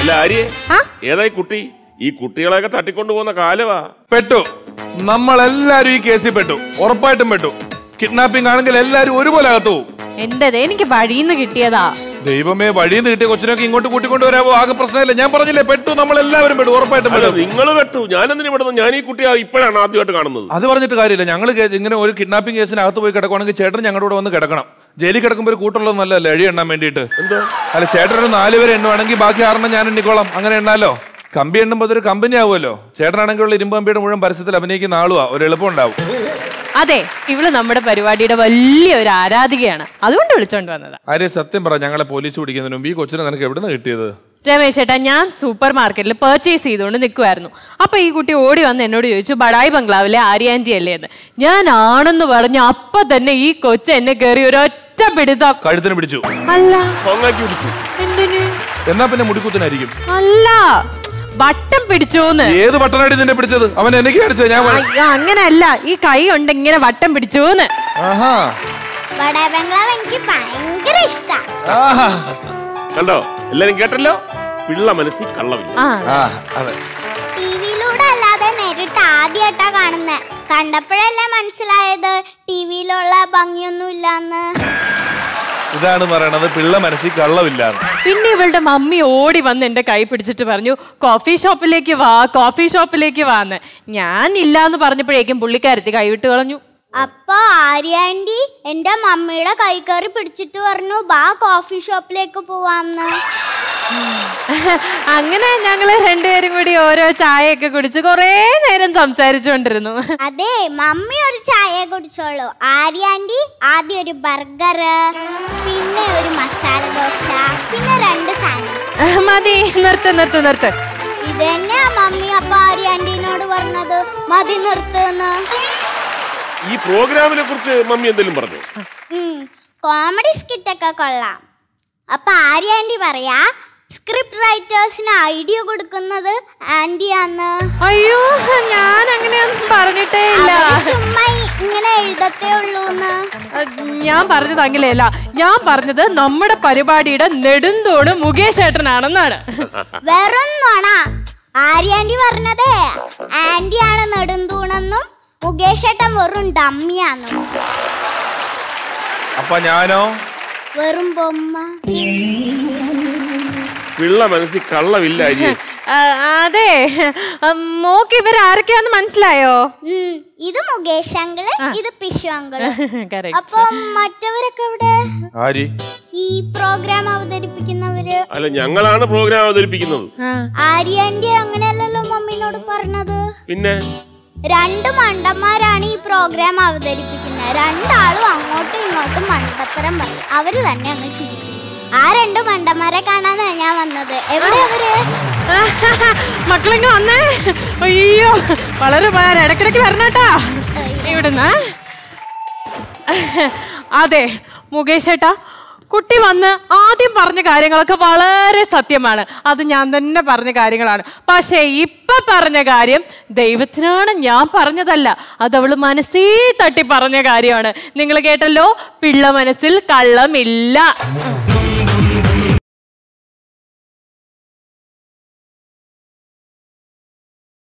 അല്ല ആര്യെ ആ? ഏതായി കുട്ടി ഈ കുട്ടികളെയൊക്കെ തട്ടിക്കൊണ്ടു പോകുന്ന കാലവാ പെട്ടു നമ്മളെല്ലാരും ഈ കേസിൽ പെട്ടു ഉറപ്പായിട്ടും പെട്ടു കിഡ്നാപ്പിംഗ് ആണെങ്കിൽ എല്ലാരും ഒരുപോലെ അകത്തു പോകും എന്റേത് എനിക്ക് വഴിന്ന് കിട്ടിയതാ ദൈവമേ വഴിയിൽ നിന്ന് കിട്ടിയ കൊച്ചിനൊക്കെ ഇങ്ങോട്ട് കൂട്ടിക്കൊണ്ട് വരാമോ ആകെ പ്രശ്നമില്ല ഞാൻ പറഞ്ഞില്ലേ പെട്ടു നമ്മൾ എല്ലാവരും പെട്ടു ഉറപ്പായിട്ടും അല്ല പെട്ടു നിങ്ങൾ പെട്ടു ഞാനെന്തിനു പെടുന്നു ഞാൻ ഈ കുട്ടിയെ ഇപ്പോഴാണ് ആദ്യമായിട്ട് കാണുന്നത് അത് പറഞ്ഞിട്ട് കാര്യമില്ല ഞങ്ങൾ ഇങ്ങനെ ഒരു കിഡ്നാപ്പിംഗ് കേസിന് അകത്ത് പോയി കിടക്കുവാണെങ്കിൽ ചേട്ടൻ ഞങ്ങളുടെ കൂടെ വന്ന് കിടക്കണം ജയിലിൽ കിടക്കുമ്പോൾ ഒരു കൂട്ടുള്ളത് നല്ലതല്ലേ എഴി എണ്ണാൻ വേണ്ടിയിട്ട് എന്തോ അല്ല ചേട്ടൻ ഒരു നാല് പേര് എണ്ണുവാണെങ്കിൽ ബാക്കി ആറെണ്ണം ഞാൻ എണ്ണിക്കോളാം അങ്ങനെ എണ്ണാലോ കമ്പി എണ്ണുമ്പോൾ അതൊരു കമ്പനി ആവുമല്ലോ ചേട്ടനാണെങ്കിൽ ഉള്ള ഇരുമ്പ് കമ്പിയുടെ മുഴുവൻ പരസ്യത്തിൽ അഭിനയിക്കുന്ന ആളുവാ ഒരു എളുപ്പം ഉണ്ടാവും അതെ ഇവള് നമ്മുടെ പരിപാടിയുടെ വലിയ ഒരു ആരാധികയാണ് അതുകൊണ്ട് വിളിച്ചോണ്ട് വന്നതാ ആര്യ സത്യം പറ ഞങ്ങളെ പോലീസ് പിടിക്കുന്നതിന് മുമ്പ് ഈ കൊച്ചിനെ നിനക്ക് എവിടെ നിന്ന് കിട്ടിയത് രമേശ് ഏട്ടാ ഞാൻ സൂപ്പർ മാർക്കറ്റിൽ പർച്ചേസ് ചെയ്തുകൊണ്ട് നിൽക്കുമായിരുന്നു അപ്പൊ ഈ കുട്ടി ഓടി വന്ന് എന്നോട് ചോദിച്ചു ബഡായി ബംഗ്ലാവിലെ ആര്യാൻജി അല്ലേ എന്ന് ഞാൻ ആണെന്ന് പറഞ്ഞു അപ്പൊ തന്നെ ഈ കൊച്ചു എന്നെ കയറി ഒരൊറ്റ പിടുത്തം കഴുത്തിന് പിടിച്ചു അല്ല കൊങ്ങാക്കി പിടിച്ചു എന്തിന് എന്നാ പിന്നെ മുടിക്കുത്തനായിരിക്കും അല്ല വട്ടം പിടിച്ചോന്ന് ഏത് പട്ടണാടി നിന്നെ പിടിച്ചത് അവൻ എനിക്ക് അടിച്ചത് ഞാൻ വ- അയ്യോ അങ്ങനെയല്ല ഈ കൈ കൊണ്ട് ഇങ്ങനെ വട്ടം പിടിച്ചോന്ന് ആഹാ വട ബംഗ്ലാവ് എനിക്ക് ഭയങ്കര ഇഷ്ടാ ആഹാ കണ്ടോ എല്ലാരും കേട്ടല്ലോ പിള്ള മനസ്സിൽ കള്ളമില്ല ആ ആ അതെ ടിവിയിലൂടെ അല്ലാതെ നേരിട്ട് ആദ്യമായിട്ടാ കാണുന്നേ കണ്ടപ്പോഴല്ലേ മനസ്സിലായത് ടിവിയിലുള്ള ഭംഗിയൊന്നും ഇല്ലാന്ന് ഇതാണ് പറയണത് പിള്ള മനസ്സിൽ കള്ളമില്ലാന്ന് പിന്നെ ഇവളുടെ മമ്മി ഓടി വന്ന് എന്റെ കൈ പിടിച്ചിട്ട് പറഞ്ഞു കോഫി ഷോപ്പിലേക്ക് വാ കോഫി ഷോപ്പിലേക്ക് വാന്ന് ഞാൻ ഇല്ലാന്ന് പറഞ്ഞപ്പോഴേക്കും പുള്ളിക്കാരത്തി കൈവിട്ട് കളഞ്ഞു അപ്പൊ ആര്യാൻറ്റി എന്റെ മമ്മിയുടെ കൈ കയറി പിടിച്ചിട്ട് പറഞ്ഞു ബാ കോഫി ഷോപ്പിലേക്ക് പോവാന്ന് അങ്ങനെ ഞങ്ങള് രണ്ടുപേരും കൂടി ഓരോ ചായയൊക്കെ കുടിച്ച് കുറേ നേരം സംസാരിച്ചുകൊണ്ടിരുന്നു അതെ മമ്മി ഒരു ചായ കുടിച്ചോളൂ ആര്യാൻറ്റി ആദ്യം ഒരു ബർഗർ പിന്നെ ഒരു മസാല ദോശ പിന്നെ രണ്ട് സാൻഡ്വിച്ച് മതി നിർത്ത് നിർത്ത് നിർത്ത് ഇത് തന്നെയാ മമ്മി അപ്പൊ ആര്യാൻറ്റീനോട് പറഞ്ഞത് മതി നിർത്തുന്ന് ഈ പ്രോഗ്രാമിനെ കുറിച്ച് മമ്മി എന്തെങ്കിലും പറഞ്ഞു കോമഡി സ്കിറ്റൊക്കെ കൊള്ളാം അപ്പൊ ആര്യ ആന്റി പറയാ സ്ക്രിപ്റ്റ് റൈറ്റേഴ്സിന് ഐഡിയ കൊടുക്കുന്നത് ആന്റിയാന്ന് അയ്യോ ഞാൻ അങ്ങനെയൊന്നും പറഞ്ഞിട്ടേ ഇല്ല അവര് ചുമ്മാ ഇ- ഇങ്ങനെ എഴുതത്തേ ഉള്ളൂന്ന് അഹ് ഞാൻ പറഞ്ഞത് അങ്ങനെയല്ല ഞാൻ പറഞ്ഞത് നമ്മുടെ പരിപാടിയുടെ നെടുന്തോണ് മുകേഷ് ഏട്ടനാണെന്നാണ് വെറും നോണ ആര്യ ആന്റി പറഞ്ഞത് ആന്റിയാണ് നെടുന്തൂണെന്നും മുകേഷ് ഏട്ടൻ വെറും ഡമ്മിയാന്നും അപ്പൊ ഞാനോ വെറും ബൊമ്മ പിള്ള മനസ്സിൽ കള്ളമില്ല അരിയെ ആ, അതെ ഉം, മോക്ക് ഇവർ ആരൊക്കെയാന്ന് മനസ്സിലായോ ഉം, ഇത് മുകേഷ് അങ്കിള് ഇത് പിഷു അങ്കിള് Correct. അപ്പൊ മറ്റവരൊക്കെ ഇവിടെ ആരി ഈ പ്രോഗ്രാം അവതരിപ്പിക്കുന്നവര് അല്ല ഞങ്ങളാണ് പ്രോഗ്രാം അവതരിപ്പിക്കുന്നത് ആ. ആര്യ ആന്റി അങ്ങനെയല്ലല്ലോ മമ്മീനോട് പറഞ്ഞത് പിന്നെ രണ്ട് മണ്ടന്മാരാണ് ഈ പ്രോഗ്രാം അവതരിപ്പിക്കുന്നത് രണ്ടാളും അങ്ങോട്ടും ഇങ്ങോട്ടും മണ്ടത്തരം പറയും അവര് തന്നെ അങ്ങ് ചിരിക്കും ആ രണ്ട് മണ്ടന്മാരെ കാണാനാ ഞാൻ വന്നത് എവിടെ അവര് മക്കളിങ്ങ് വന്നേ അയ്യോ വളരെ ഉപകാരം ഇടയ്ക്കിടയ്ക്ക് വരണേട്ടാ ഇവിടുന്ന് അതെ മുകേഷ് ഏട്ടാ കുട്ടി വന്ന് ആദ്യം പറഞ്ഞ കാര്യങ്ങളൊക്കെ വളരെ സത്യമാണ് അത് ഞാൻ തന്നെ പറഞ്ഞ കാര്യങ്ങളാണ് പക്ഷേ ഇപ്പൊ പറഞ്ഞ കാര്യം ദൈവത്തിനാണ് ഞാൻ പറഞ്ഞതല്ല അത് അവള് മനസ്സിൽ തട്ടി പറഞ്ഞ കാര്യമാണ് നിങ്ങൾ കേട്ടല്ലോ പിള്ള മനസ്സിൽ കള്ളമില്ല